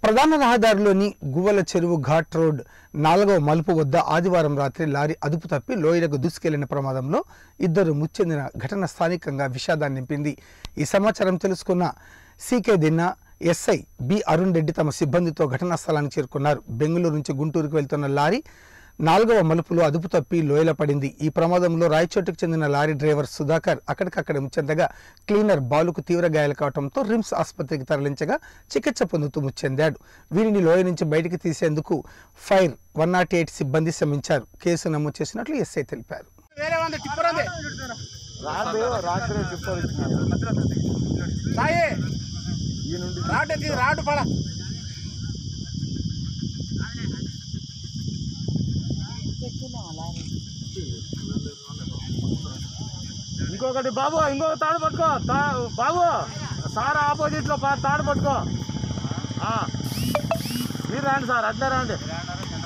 ప్రధాన రహదారిలోని గువ్వల చెరువు ఘాట్ రోడ్ నాలుగవ మలుపు వద్ద ఆదివారం రాత్రి లారీ అదుపు తప్పి లోయలకు దూసుకెళ్లిన ప్రమాదంలో ఇద్దరు ముచ్చెందిన ఘటన స్థానికంగా విషాదాన్ని నింపింది ఈ సమాచారం తెలుసుకున్న C K Dinne SI B Arun Reddy తమ సిబ్బందితో ఘటనా స్థలానికి చేరుకున్నారు బెంగళూరు నుంచి గుంటూరుకు వెళ్తున్న లారీ నాలుగవ మలుపులో అదుపు తప్పి లోయల పడింది ఈ ప్రమాదంలో రాయచోటుకు చెందిన లారీ డ్రైవర్ సుధాకర్ అక్కడికక్కడ ముచ్చెందగా క్లీనర్ బాలుకు తీవ్ర గాయాలు కావడంతో రిమ్స్ ఆసుపత్రికి తరలించగా చికిత్స పొందుతూ ముచ్చెందాడు వీరిని లోయ నుంచి బయటికి తీసేందుకు ఫైర్ వన్ నాట్ ఎయిట్ సిబ్బంది శ్రమించారు కేసు నమోదు చేసినట్లు ఎస్ఐ తెలిపారు వేరే ఉంది టిప్పర్ ఉంది రాదు రాత్రి టిప్పర్ ఇచ్చినారు సాయి ఈ నుండి రాడ్ ఎత్తి రాడ్ పడ ఇంకొకటి బాబు ఇంకొక తాడు పట్టుకో తా బాబు సార్ ఆపోజిట్ లో పా- తాడు పట్టుకో ఆ. మీరు రండి సార్ అట్లే రండి